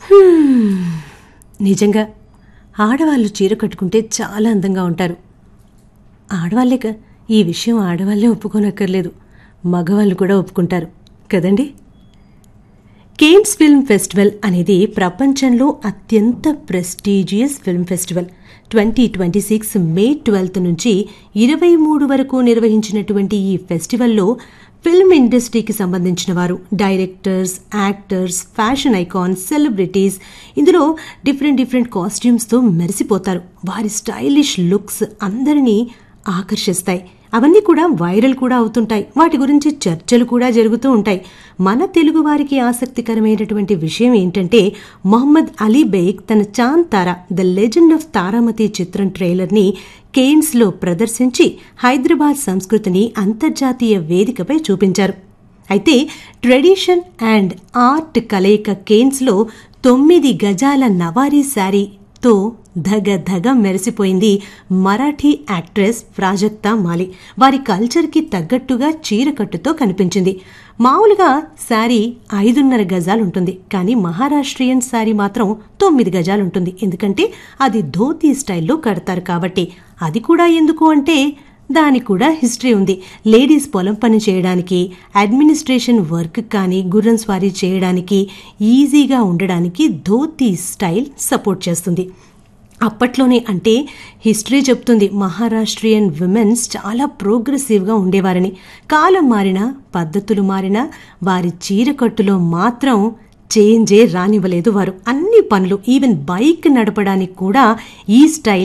హ్మ్. నిజంగా ఆడవాళ్ళు చీర కట్టుకుంటే చాలా అందంగా ఉంటారు ఆడవాళ్ళేక ఈ విషయం ఆడవాళ్ళే ఒప్పుకోనక్కర్లేదు మగవాళ్ళు కూడా ఒప్పుకుంటారు కదండి కేమ్స్ ఫిల్మ్ ఫెస్టివల్ అనేది ప్రపంచంలో అత్యంత prestigious film festival twenty twenty six May twelfth నుంచి ఇరవై మూడు వరకు నిర్వహించినటువంటి ఈ ఫెస్టివల్లో ఫిల్మ్ ఇండస్ట్రీకి సంబంధించిన వారు directors actors fashion icons celebrities ఇందులో డిఫరెంట్ డిఫరెంట్ కాస్ట్యూమ్స్తో మెరిసిపోతారు వారి స్టైలిష్ లుక్స్ అందరినీ ఆకర్షిస్తాయి అవన్నీ కూడా వైరల్ కూడా అవుతుంటాయి వాటి గురించి చర్చలు కూడా జరుగుతూ ఉంటాయి మన తెలుగు వారికి ఆసక్తికరమైనటువంటి విషయం ఏంటంటే మొహమ్మద్ అలీ బేగ్ తన Chand Tara the legend of Taramati చిత్రం ట్రైలర్ని కేన్స్లో ప్రదర్శించి హైదరాబాద్ సంస్కృతిని అంతర్జాతీయ వేదికపై చూపించారు అయితే ట్రెడిషన్ అండ్ ఆర్ట్ కలయిక కేన్స్లో తొమ్మిది గజాల నవారీ శారీతో ధగ ధగ మెరిసిపోయింది మరాఠీ యాక్ట్రెస్ ప్రాజక్తా మాలి వారి కల్చర్కి తగ్గట్టుగా చీరకట్టుతో కనిపించింది మామూలుగా శారీ ఐదున్నర గజాలు ఉంటుంది కానీ మహారాష్ట్రియన్ శారీ మాత్రం తొమ్మిది గజాలు ఉంటుంది ఎందుకంటే అది ధోతీ స్టైల్లో కడతారు కాబట్టి అది కూడా ఎందుకు అంటే దానికి కూడా హిస్టరీ ఉంది లేడీస్ పొలం పని చేయడానికి అడ్మినిస్ట్రేషన్ వర్క్ కానీ గుర్రం స్వారీ చేయడానికి ఈజీగా ఉండడానికి ధోతీ స్టైల్ సపోర్ట్ చేస్తుంది అప్పట్లోనే అంటే హిస్టరీ చెప్తుంది మహారాష్ట్రియన్ విమెన్స్ చాలా ప్రోగ్రెసివ్గా ఉండేవారని కాలం మారినా పద్ధతులు మారినా వారి చీరకట్టులో మాత్రం చేంజే రానివ్వలేదు వారు అన్ని పనులు ఈవెన్ బైక్ నడపడానికి కూడా ఈ స్టైల్